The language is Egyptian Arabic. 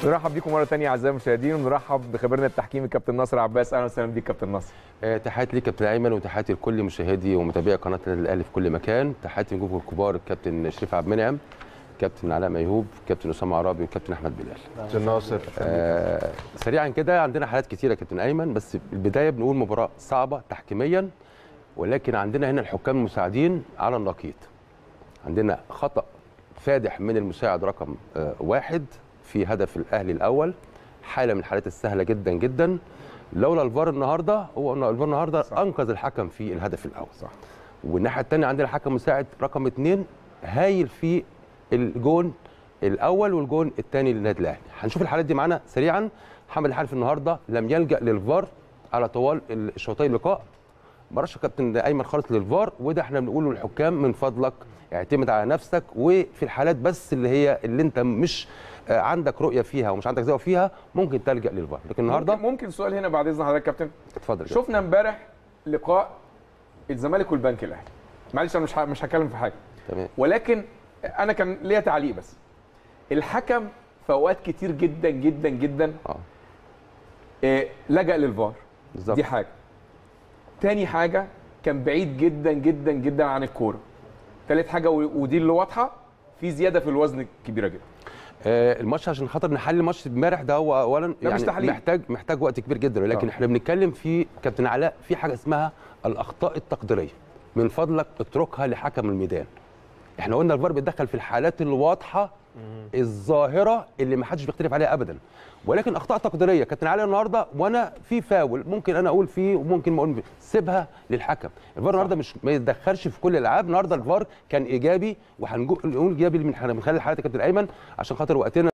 نرحب بيكم مره ثانيه اعزائي المشاهدين ونرحب بخبيرنا التحكيمي كابتن ناصر عباس اهلا وسهلا بيك كابتن ناصر آه، تحياتي ليك كابتن ايمن وتحياتي لكل مشاهدي ومتابعي قناه النادي الاهلي في كل مكان تحياتي لنجوم الكبار الكابتن شريف عبد المنعم كابتن علاء ميهوب كابتن اسامه عرابي وكابتن احمد بلال كابتن ناصر آه سريعا كده عندنا حالات كتيره كابتن ايمن بس البدايه بنقول مباراه صعبه تحكيميا ولكن عندنا هنا الحكام المساعدين على النقيض عندنا خطا فادح من المساعد رقم آه واحد في هدف الاهلي الاول حاله من الحالات السهله جدا جدا لولا الفار النهارده هو إن الفار النهارده صح. انقذ الحكم في الهدف الاول صح والناحيه الثانيه عندنا حكم مساعد رقم اثنين هايل في الجون الاول والجون الثاني للنادي الاهلي هنشوف الحالات دي معانا سريعا محمد الحنفي النهارده لم يلجا للفار على طوال الشوطي اللقاء ما راحش كابتن ايمن خالص للفار وده احنا بنقوله للحكام من فضلك اعتمد على نفسك وفي الحالات بس اللي هي اللي انت مش آه، عندك رؤيه فيها ومش عندك زاويه فيها ممكن تلجا للفار لكن النهارده ممكن, ممكن سؤال هنا بعد اذن حضرتك كابتن اتفضل كده. شفنا امبارح لقاء الزمالك والبنك الاهلي معلش انا مش ه- مش هتكلم في حاجه تمام ولكن انا كان ليا تعليق بس الحكم في اوقات كتير جدا جدا جدا اه آه، لجأ للفار بالظبط دي حاجه تاني حاجه كان بعيد جدا جدا جدا عن الكوره تالت حاجه و- ودي اللي واضحه في زياده في الوزن كبيره جدا آه، الماتش عشان خاطر نحل الماتش امبارح ده هو اولا ده مش تحليل. محتاج محتاج وقت كبير جدا ولكن آه. احنا بنتكلم في كابتن علاء في حاجه اسمها الاخطاء التقديريه من فضلك اتركها لحكم الميدان احنا قلنا الفار بيتدخل في الحالات الواضحه الظاهره اللي ما حدش بيختلف عليها ابدا ولكن اخطاء تقديريه كابتن علي النهارده وانا في فاول ممكن انا اقول فيه وممكن ما اقول فيه سيبها للحكم الفار النهارده مش ما يتدخلش في كل الالعاب النهارده الفار كان ايجابي وهنقول ايجابي من من خلال الحالات يا كابتن ايمن عشان خاطر وقتنا